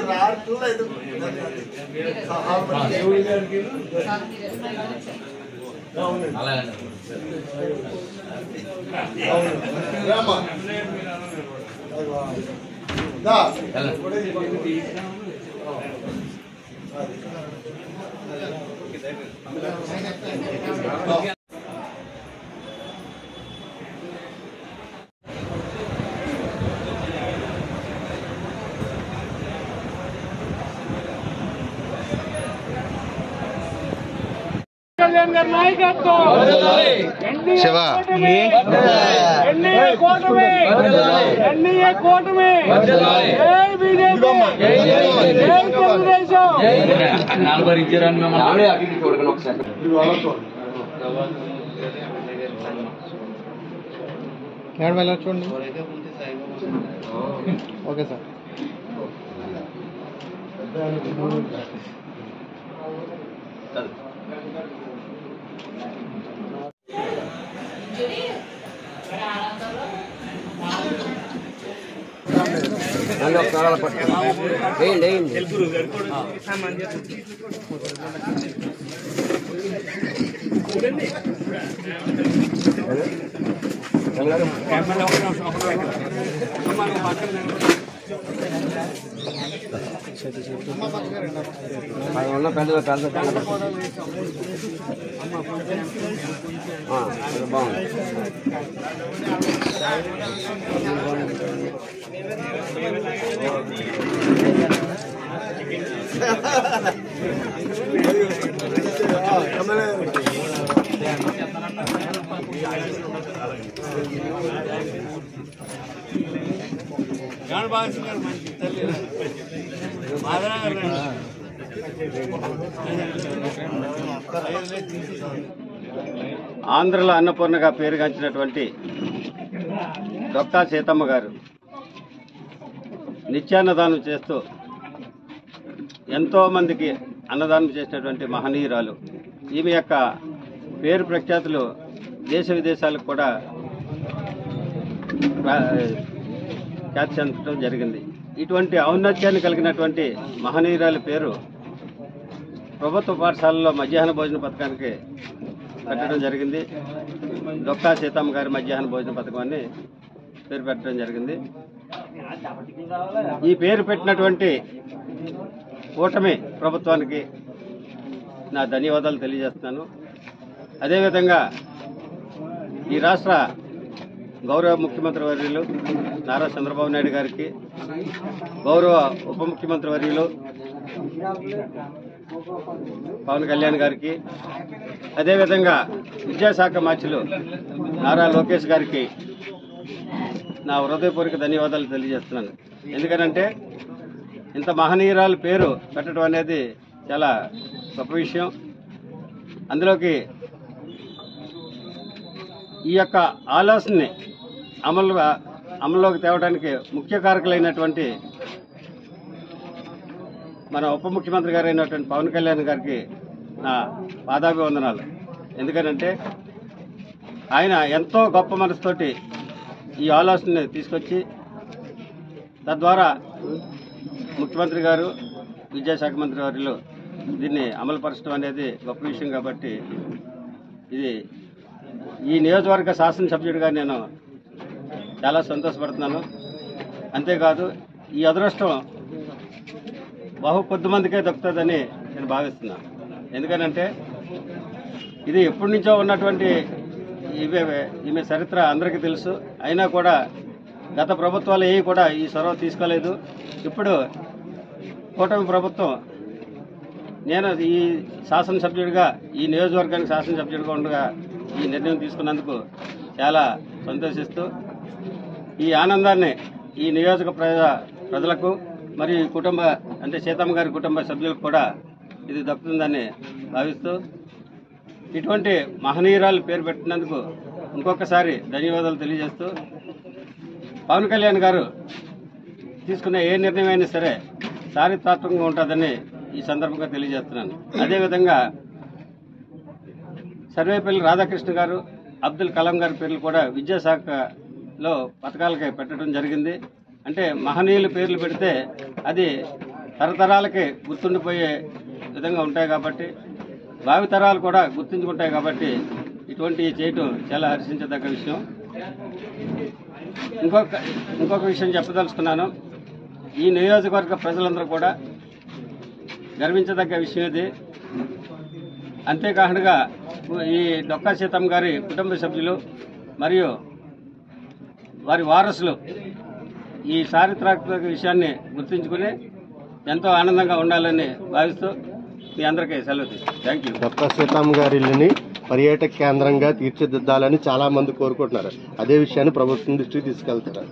రావట్లేదు రామా దా కళ్యాణ్ గారి నాయకత్వం ఎన్డీఏ కూటమి ఎన్డీఏ కూటమి ఎన్డీఏ కూటమి జై బీజేపీ జై తెలుగుదేశం ఇది వాళ్ళ చూడండి చూడండి ఓకే సార్ ఉన్న పెద్ద పెద్ద బాగుంది ఆంధ్రలో అన్నపూర్ణగా పేరుగాంచినటువంటి డొక్కా సీతమ్మ గారు నిత్యాన్నదానం చేస్తూ ఎంతో మందికి అన్నదానం చేసినటువంటి మహనీయురాలు ఈమె యొక్క పేరు ప్రఖ్యాతులు దేశ విదేశాలకు కూడా ప్రా- ఖ్యాతి చెందడం జరిగింది ఇటువంటి ఔన్నత్యాన్ని కలిగినటువంటి మహనీయురాలి పేరు ప్రభుత్వ పాఠశాలలో మధ్యాహ్న భోజన పథకానికి పెట్టడం జరిగింది డొక్కా సీతమ్మ గారి మధ్యాహ్న భోజన పథకం అని పేరు పెట్టడం జరిగింది ఈ పేరు పెట్టినటువంటి కూటమి ప్రభుత్వానికి నా ధన్యవాదాలు తెలియజేస్తున్నాను అదేవిధంగా ఈ రాష్ట్ర గౌరవ ముఖ్యమంత్రి వర్యులు నారా చంద్రబాబు నాయుడు గారికి గౌరవ ఉప ముఖ్యమంత్రి వర్యులు పవన్ కళ్యాణ్ గారికి అదేవిధంగా విద్యాశాఖ మార్చులు నారా లోకేష్ గారికి నా హృదయపూర్వక ధన్యవాదాలు తెలియజేస్తున్నాను ఎందుకనంటే ఇంత మహనీయురాలు పేరు పెట్టడం అనేది చాలా గొప్ప విషయం అందులోకి ఈ యొక్క ఆలోచనని అమలు అమల్లోకి తేవడానికి ముఖ్య కారకులైనటువంటి మన ఉప ముఖ్యమంత్రి గారు అయినటువంటి పవన్ కళ్యాణ్ గారికి నా పాదాభివందనాలు ఎందుకనంటే ఆయన ఎంతో గొప్ప మనసుతోటి ఈ ఆలోచనని తీసుకొచ్చి తద్వారా ముఖ్యమంత్రి గారు విద్యాశాఖ మంత్రి వారిలో దీన్ని అమలుపరచడం అనేది గొప్ప విషయం కాబట్టి ఇది ఈ నియోజకవర్గ శాసనసభ్యుడిగా నేను చాలా సంతోషపడుతున్నాను అంతేకాదు ఈ అదృష్టం బహు కొద్ది మందికే దక్కుతుందని నేను భావిస్తున్నాను ఎందుకనంటే ఇది ఎప్పటి నుంచో ఉన్నటువంటి ఇవే ఈమె చరిత్ర అందరికీ తెలుసు అయినా కూడా గత ప్రభుత్వాలు ఏవి కూడా ఈ చొరవ తీసుకోలేదు ఇప్పుడు కూటమి ప్రభుత్వం నేను ఈ శాసనసభ్యుడిగా ఈ నియోజకవర్గానికి శాసనసభ్యుడిగా ఉండగా ఈ నిర్ణయం తీసుకున్నందుకు చాలా సంతోషిస్తూ ఈ ఆనందాన్ని ఈ నియోజక ప్రజ ప్రజలకు మరియు ఈ కుటుంబ అంటే సీతమ్మ గారి కుటుంబ సభ్యులకు కూడా ఇది దక్కుతుందని భావిస్తూ ఇటువంటి మహనీయురాలు పేరు పెట్టినందుకు ఇంకొకసారి ధన్యవాదాలు తెలియజేస్తూ పవన్ కళ్యాణ్ గారు తీసుకునే ఏ నిర్ణయం అయినా సరే చారిత్రాత్మకంగా ఉంటుందని ఈ సందర్భంగా తెలియజేస్తున్నాను అదేవిధంగా సర్వేపల్లి రాధాకృష్ణ గారు అబ్దుల్ కలాం గారి పేర్లు కూడా విద్యాశాఖలో పథకాలకి పెట్టడం జరిగింది అంటే మహనీయుల పేర్లు పెడితే అది తరతరాలకి గుర్తుండిపోయే విధంగా ఉంటాయి కాబట్టి భావి తరాలు కూడా గుర్తుంచుకుంటాయి కాబట్టి ఇటువంటి చేయటం చాలా హర్షించదగ్గ విషయం ఇంకొక ఇంకొక విషయం చెప్పదలుచుకున్నాను ఈ నియోజకవర్గ ప్రజలందరూ కూడా గర్వించదగ్గ విషయం ఇది అంతేకాకుండా ఈ డొక్కా సీతమ్మ గారి కుటుంబ సభ్యులు మరియు వారి వారసులు ఈ చారిత్రాత్మక విషయాన్ని గుర్తుంచుకుని ఎంతో ఆనందంగా ఉండాలని భావిస్తూ మీ అందరికీ సెలవు తీసుకుంటాను థ్యాంక్ యూ డొక్కా సీతమ్మ గారి ఇల్లుని పర్యాటక కేంద్రంగా తీర్చిదిద్దాలని చాలా మంది కోరుకుంటున్నారు అదే విషయాన్ని ప్రభుత్వం దృష్టికి తీసుకెళ్తారు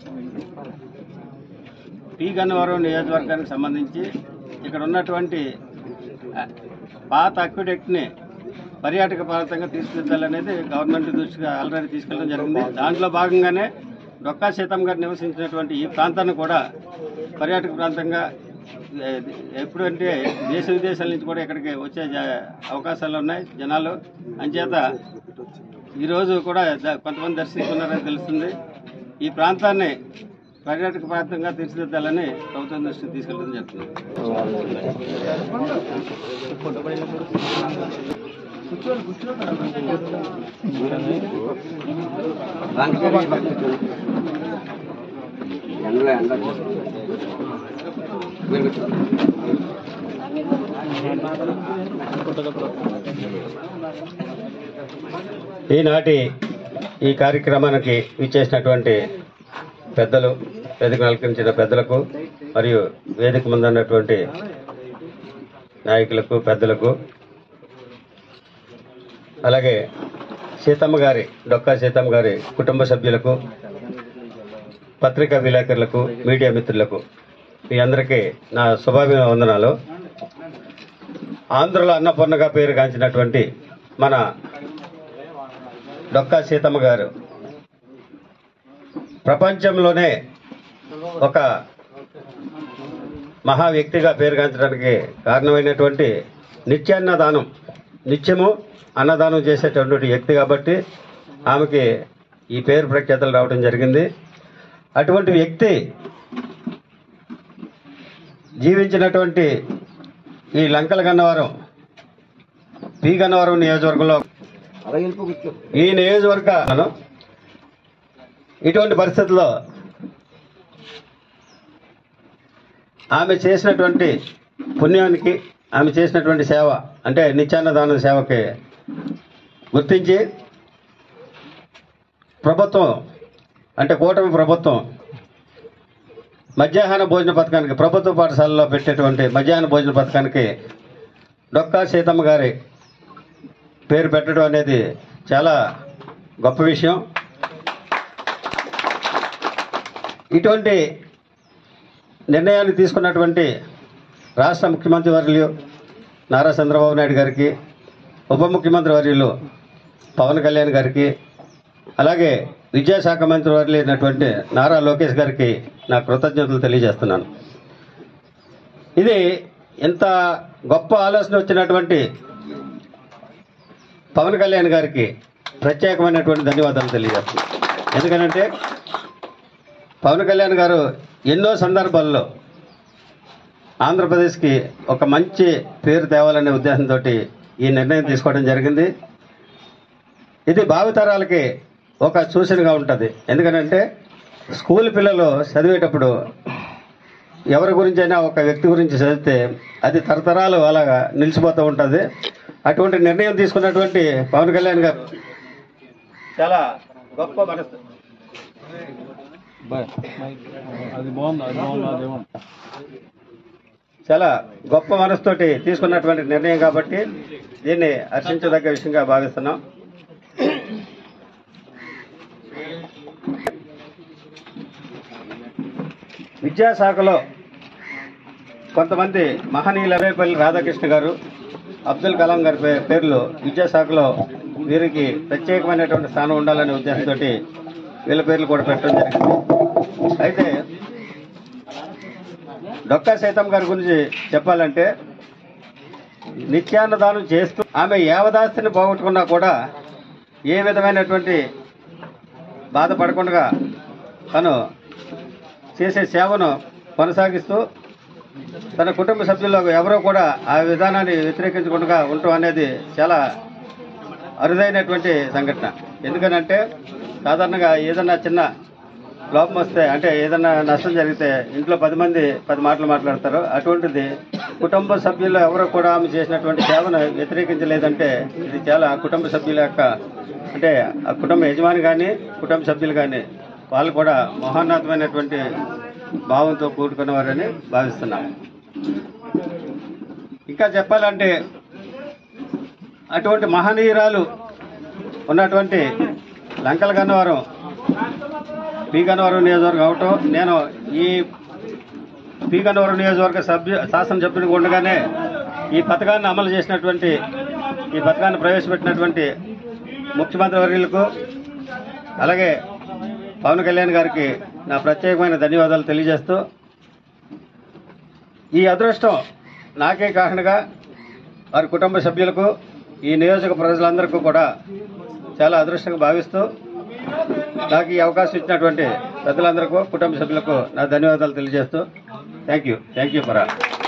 పి గన్నవరం నియోజకవర్గానికి సంబంధించి ఇక్కడ ఉన్నటువంటి ఆ, పాత అక్విడెక్ట్ని పర్యాటక ప్రాంతంగా తీర్చిదిద్దాలనేది గవర్నమెంట్ దృష్టిగా ఆల్రెడీ తీసుకెళ్ళడం జరిగింది దాంట్లో భాగంగానే డొక్కా సీతమ్మ గారు నివసించినటువంటి ఈ ప్రాంతాన్ని కూడా పర్యాటక ప్రాంతంగా ఏ, ఎప్పుడు అంటే దేశ విదేశాల నుంచి కూడా ఇక్కడికి వచ్చే జ- అవకాశాలు ఉన్నాయి జనాలు అంచేత ఈరోజు కూడా ద- కొంతమంది దర్శించుకున్నారని తెలుస్తుంది ఈ ప్రాంతాన్ని పర్యాటక ప్రాంతంగా తీర్చిదిద్దాలని ప్రభుత్వం దృష్టికి తీసుకెళ్ళడం జరుగుతుంది ఎండలో ఎండ ఈనాటి ఈ కార్యక్రమానికి ఇచ్చేసినటువంటి పెద్దలు వేదిక అలంకరించిన పెద్దలకు మరియు వేదిక ముందు ఉన్నటువంటి నాయకులకు పెద్దలకు అలాగే సీతమ్మ గారి డొక్కా సీతమ్మ గారి కుటుంబ సభ్యులకు పత్రికా విలేకరులకు మీడియా మిత్రులకు మీ అందరికీ నా శుభాభివందనాలు ఆంధ్రుల అన్నపూర్ణగా పేరుగాంచినటువంటి మన డొక్కా సీతమ్మ గారు ప్రపంచంలోనే ఒక మహా వ్యక్తిగా పేరుగాంచడానికి కారణమైనటువంటి నిత్యాన్నదానం నిత్యము అన్నదానం చేసేటటువంటి వ్యక్తి కాబట్టి ఆమెకి ఈ పేరు ప్రఖ్యాతలు రావడం జరిగింది అటువంటి వ్యక్తి జీవించినటువంటి ఈ లంకల గన్నవరం పి గన్నవరం నియోజకవర్గంలో ఈ నియోజకవర్గం ఇటువంటి పరిస్థితుల్లో ఆమె చేసినటువంటి పుణ్యానికి ఆమె చేసినటువంటి సేవ అంటే నిత్యాన్నదాన సేవకి గుర్తించి ప్రభుత్వం అంటే కూటమి ప్రభుత్వం మధ్యాహ్న భోజన పథకానికి ప్రభుత్వ పాఠశాలలో పెట్టేటువంటి మధ్యాహ్న భోజన పథకానికి డొక్కా సీతమ్మ గారి పేరు పెట్టడం అనేది చాలా గొప్ప విషయం ఇటువంటి నిర్ణయాన్ని తీసుకున్నటువంటి రాష్ట్ర ముఖ్యమంత్రి వర్యులు నారా చంద్రబాబు నాయుడు గారికి ఉప ముఖ్యమంత్రి వర్యులు పవన్ కళ్యాణ్ గారికి అలాగే విద్యాశాఖ మంత్రి వర్యులు అయినటువంటి నారా లోకేష్ గారికి నా కృతజ్ఞతలు తెలియజేస్తున్నాను ఇది ఇంత గొప్ప ఆలోచన వచ్చినటువంటి పవన్ కళ్యాణ్ గారికి ప్రత్యేకమైనటువంటి ధన్యవాదాలు తెలియజేస్తున్నాను ఎందుకంటే పవన్ కళ్యాణ్ గారు ఎన్నో సందర్భాల్లో ఆంధ్రప్రదేశ్కి ఒక మంచి పేరు తేవాలనే ఉద్దేశంతో ఈ నిర్ణయం తీసుకోవడం జరిగింది ఇది భావితరాలకి ఒక సూచనగా ఉంటుంది ఎందుకంటే స్కూల్ పిల్లలు చదివేటప్పుడు ఎవరి గురించైనా ఒక వ్యక్తి గురించి చదివితే అది తరతరాలు అలాగా నిలిచిపోతూ ఉంటుంది అటువంటి నిర్ణయం తీసుకున్నటువంటి పవన్ కళ్యాణ్ గారు చాలా గొప్ప మనసు చాలా గొప్ప మనసుతోటి తీసుకున్నటువంటి నిర్ణయం కాబట్టి దీన్ని హర్షించదగ్గ విషయంగా భావిస్తున్నాం విద్యాశాఖలో కొంతమంది మహనీయుల రేపల్లి రాధాకృష్ణ గారు అబ్దుల్ కలాం గారి పే- పేర్లు విద్యాశాఖలో వీరికి ప్రత్యేకమైనటువంటి స్థానం ఉండాలనే ఉద్దేశంతో వీళ్ళ పేర్లు కూడా పెట్టడం జరిగింది అయితే డొక్కా సీతమ్మ గారి గురించి చెప్పాలంటే నిత్యాన్నదానం చేస్తూ ఆమె యావదాస్తిని పోగొట్టుకున్నా కూడా ఏ విధమైనటువంటి బాధపడకుండా తను చేసే సేవను కొనసాగిస్తూ తన కుటుంబ సభ్యుల్లో ఎవరో కూడా ఆ విధానాన్ని వ్యతిరేకించకుండా ఉండటం అనేది చాలా అరుదైనటువంటి సంఘటన ఎందుకనంటే సాధారణంగా ఏదన్నా చిన్న లోపం వస్తే అంటే ఏదన్నా నష్టం జరిగితే ఇంట్లో పది మంది పది మాటలు మాట్లాడతారు అటువంటిది కుటుంబ సభ్యులు ఎవరు కూడా ఆమె చేసినటువంటి సేవను వ్యతిరేకించలేదంటే ఇది చాలా కుటుంబ సభ్యుల యొక్క అంటే ఆ కుటుంబ యజమాని కానీ కుటుంబ సభ్యులు కానీ వాళ్ళు కూడా మహోన్నతమైనటువంటి భావంతో కూడుకున్నవారని భావిస్తున్నాం ఇంకా చెప్పాలంటే అటువంటి మహనీయురాలు ఉన్నటువంటి లంకల గన్నవరం పి గన్నవరం నియోజకవర్గం అవటం నేను ఈ పి గన్నవరం నియోజకవర్గ సభ్యు శాసనసభ్యుడిగా ఉండగానే ఈ పథకాన్ని అమలు చేసినటువంటి ఈ పథకాన్ని ప్రవేశపెట్టినటువంటి ముఖ్యమంత్రి వర్యులకు అలాగే పవన్ కళ్యాణ్ గారికి నా ప్రత్యేకమైన ధన్యవాదాలు తెలియజేస్తూ ఈ అదృష్టం నాకే కారణంగా వారి కుటుంబ సభ్యులకు ఈ నియోజక ప్రజలందరికీ కూడా చాలా అదృష్టంగా భావిస్తూ నాకు ఈ అవకాశం ఇచ్చినటువంటి పెద్దలందరికీ కుటుంబ సభ్యులకు నా ధన్యవాదాలు తెలియజేస్తూ thank you thank you for